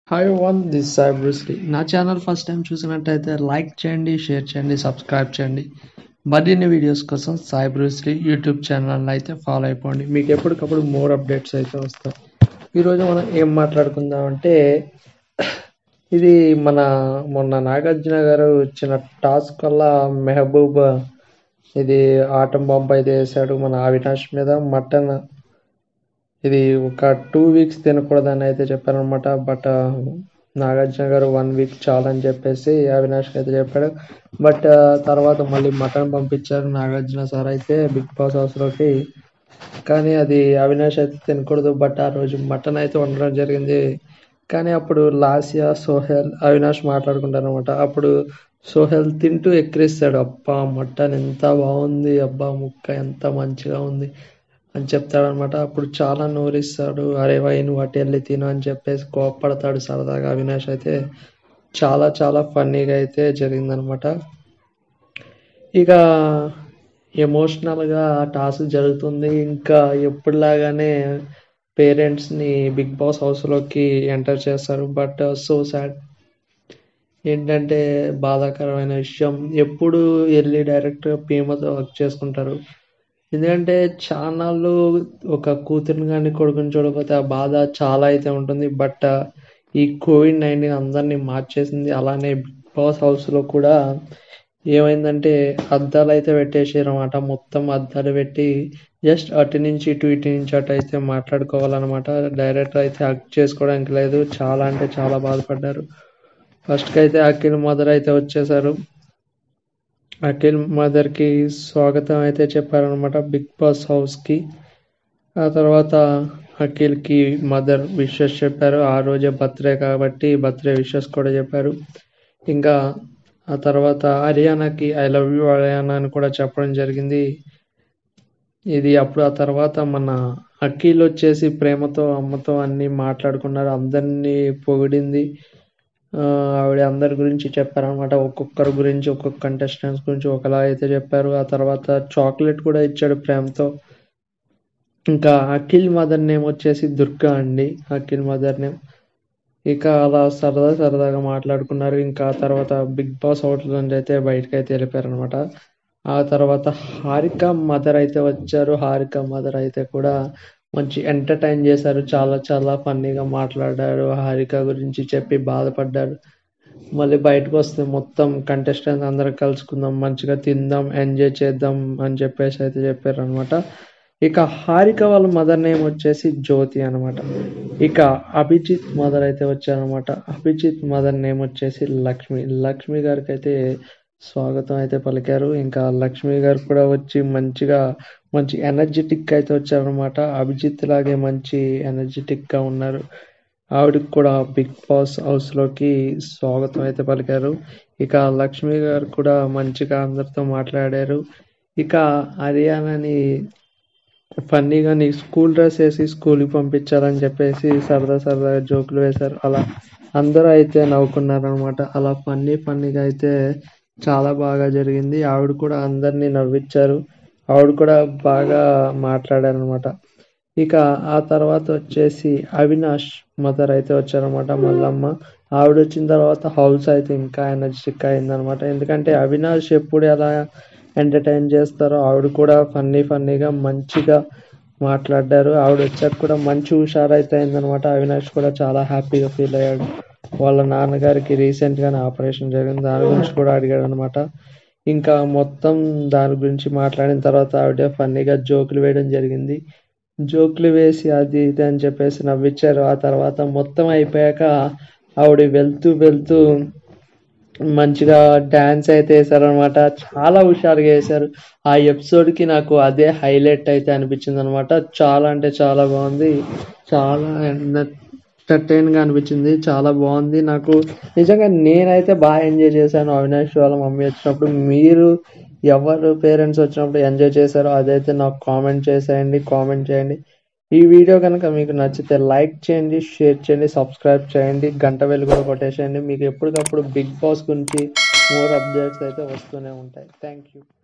hi one this Sai Bruce Lee నా channel first time చూసినట్టయితే like చేయండి షేర్ చేయండి సబ్స్క్రైబ్ చేయండి మరిన్ని వీడియోస్ కోసం సాయి బ్రూస్లీ యూట్యూబ్ ఛానల్ అయితే ఫాలో అయిపోండి మీకు ఎప్పటికప్పుడు మోర్ అప్డేట్స్ అయితే వస్తాయి ఈరోజు మనం ఏం మాట్లాడుకుందాం అంటే ఇది మన మొన్న నాగార్జున గారు ఇచ్చిన టాస్క్ వల్ల మెహబూబ్ ఇది ఆటం బాంబు అయితే వేసాడు మన అవినాష్ మీద మటన్ ఇది ఒక టూ వీక్స్ తినకూడదని అయితే చెప్పారనమాట బట్ నాగార్జున గారు వన్ వీక్ చాలని చెప్పేసి అవినాష్కి అయితే చెప్పాడు బట్ తర్వాత మళ్ళీ మటన్ పంపించారు నాగార్జున సార్ అయితే బిగ్ బాస్ హౌస్లోకి కానీ అది అవినాష్ అయితే తినకూడదు బట్ ఆ రోజు మటన్ అయితే వండడం జరిగింది కానీ అప్పుడు లాసియా సోహెల్ అవినాష్ మాట్లాడుకుంటారు అనమాట అప్పుడు సోహెల్ తింటూ ఎక్కిరిస్తాడు అబ్బా మటన్ ఎంత బాగుంది అబ్బా ముక్క ఎంత మంచిగా ఉంది అని చెప్తాడనమాట అప్పుడు చాలా నోరిస్తాడు అరే వై నువ్వు అటు వెళ్ళి తిను అని చెప్పేసి కోప్పడతాడు సరదాగా అవినాష్ అయితే చాలా చాలా ఫన్నీగా అయితే జరిగిందనమాట ఇక ఎమోషనల్గా టాస్క్ జరుగుతుంది ఇంకా ఎప్పుడులాగానే పేరెంట్స్ని బిగ్ బాస్ హౌస్లోకి ఎంటర్ చేస్తారు బట్ సో సాడ్ ఏంటంటే బాధాకరమైన విషయం ఎప్పుడు వెళ్ళి డైరెక్ట్గా పీమతో వర్క్ చేసుకుంటారు ఎందుకంటే ఛానళ్ళు ఒక కూతురిని కానీ కొడుకుని చూడకపోతే ఆ బాధ చాలా అయితే ఉంటుంది బట్ ఈ కోవిడ్ నైన్టీన్ అందరినీ మార్చేసింది అలానే బిగ్ బాస్ హౌస్లో కూడా ఏమైందంటే అద్దాలు అయితే పెట్టేసారు అనమాట మొత్తం అద్దాలు పెట్టి జస్ట్ అటు నుంచి ఇటు ఇటు నుంచి అటు అయితే మాట్లాడుకోవాలన్నమాట డైరెక్టర్ అయితే హక్ చేసుకోవడానికి లేదు చాలా అంటే చాలా బాధపడ్డారు ఫస్ట్కి అయితే అఖిల్ మదర్ అయితే వచ్చేసారు అఖిల్ మదర్కి స్వాగతం అయితే చెప్పారనమాట బిగ్ బాస్ హౌస్కి ఆ తర్వాత అఖిల్కి మదర్ విషెస్ చెప్పారు ఆ రోజే బర్త్డే కాబట్టి బర్త్డే విషెస్ కూడా చెప్పారు ఇంకా ఆ తర్వాత హర్యానాకి ఐ లవ్ యూ హర్యానా అని కూడా చెప్పడం జరిగింది ఇది అప్పుడు ఆ తర్వాత మన అఖిల్ వచ్చేసి ప్రేమతో అమ్మతో అన్నీ మాట్లాడుకున్నారు అందరినీ పొగిడింది ఆవిడ అందరి గురించి చెప్పారనమాట ఒక్కొక్కరి గురించి ఒక్కొక్క కంటెస్టెంట్స్ గురించి ఒకలా అయితే చెప్పారు ఆ తర్వాత చాక్లెట్ కూడా ఇచ్చాడు ప్రేమతో ఇంకా అఖిల్ మదర్ నేమ్ వచ్చేసి దుర్గా అండి అఖిల్ మదర్ నేమ్ ఇక అలా సరదా సరదాగా మాట్లాడుకున్నారు ఇంకా తర్వాత బిగ్ బాస్ హౌస్ నుంచి అయితే బయటకు అయితే వెళ్ళిపోయారనమాట ఆ తర్వాత హారిక మదర్ అయితే వచ్చారు హారిక మదర్ అయితే కూడా మంచి ఎంటర్టైన్ చేశారు చాలా చాలా ఫన్నీగా మాట్లాడారు హారిక గురించి చెప్పి బాధపడ్డారు మళ్ళీ బయటకు వస్తే మొత్తం కంటెస్టెంట్స్ అందరం కలుసుకుందాం మంచిగా తిందాం ఎంజాయ్ చేద్దాం అని చెప్పేసి అయితే చెప్పారు అనమాట ఇక హారిక వాళ్ళ మదర్ నేమ్ వచ్చేసి జ్యోతి అనమాట ఇక అభిజిత్ మదర్ అయితే వచ్చారనమాట అభిజిత్ మదర్ నేమ్ వచ్చేసి లక్ష్మి లక్ష్మి గారికి అయితే స్వాగతం అయితే పలికారు ఇంకా లక్ష్మి గారు కూడా వచ్చి మంచిగా మంచి ఎనర్జెటిక్ అయితే వచ్చారనమాట అభిజిత్ లాగే మంచి ఎనర్జెటిక్ గా ఉన్నారు ఆవిడకి కూడా బిగ్ బాస్ హౌస్ లోకి స్వాగతం అయితే పలికారు ఇక లక్ష్మి గారు కూడా మంచిగా అందరితో మాట్లాడారు ఇక హర్యానాని ఫన్నీగా నీ స్కూల్ డ్రెస్ వేసి స్కూల్కి పంపించాలని చెప్పేసి సరదా సరదాగా జోకులు వేశారు అలా అందరూ అయితే నవ్వుకున్నారు అనమాట అలా ఫన్నీ ఫన్నీగా అయితే చాలా బాగా జరిగింది ఆవిడ కూడా అందరినీ నవ్వించారు ఆవిడ కూడా బాగా మాట్లాడారు అనమాట ఇక ఆ తర్వాత వచ్చేసి అవినాష్ మదర్ అయితే వచ్చారనమాట మల్లమ్మ ఆవిడ వచ్చిన తర్వాత హౌస్ అయితే ఇంకా ఎనర్జిటిక్ అయిందనమాట ఎందుకంటే అవినాష్ ఎప్పుడు ఎలా ఎంటర్టైన్ చేస్తారో ఆవిడ కూడా ఫన్నీ ఫన్నీగా మంచిగా మాట్లాడారు ఆవిడ వచ్చాక కూడా మంచి హుషారు అయితే అయిందనమాట అవినాష్ కూడా చాలా హ్యాపీగా ఫీల్ అయ్యాడు వాళ్ళ నాన్నగారికి రీసెంట్గానే ఆపరేషన్ జరిగింది దాని గురించి కూడా అడిగాడు అనమాట ఇంకా మొత్తం దాని గురించి మాట్లాడిన తర్వాత ఆవిడ ఫన్నీగా జోకులు వేయడం జరిగింది జోకులు వేసి అది ఇది అని చెప్పేసి నవ్వించారు ఆ తర్వాత మొత్తం అయిపోయాక ఆవిడ వెళ్తూ వెళ్తూ మంచిగా డ్యాన్స్ అయితే వేశారనమాట చాలా హుషారుగా వేశారు ఆ ఎపిసోడ్కి నాకు అదే హైలైట్ అయితే అనిపించింది అనమాట చాలా అంటే చాలా బాగుంది చాలా ఎంటర్టైన్గా అనిపించింది చాలా బాగుంది నాకు నిజంగా నేనైతే బాగా ఎంజాయ్ చేశాను అవినాష్ వాళ్ళ మమ్మీ వచ్చినప్పుడు మీరు ఎవరు పేరెంట్స్ వచ్చినప్పుడు ఎంజాయ్ చేశారో అదైతే నాకు కామెంట్ చేసేయండి కామెంట్ చేయండి ఈ వీడియో కనుక మీకు నచ్చితే లైక్ చేయండి షేర్ చేయండి సబ్స్క్రైబ్ చేయండి గంట వెలుగు కూడా కొట్టేసేయండి మీకు ఎప్పటికప్పుడు బిగ్ బాస్ గురించి మోర్ అప్డేట్స్ అయితే వస్తూనే ఉంటాయి థ్యాంక్ యూ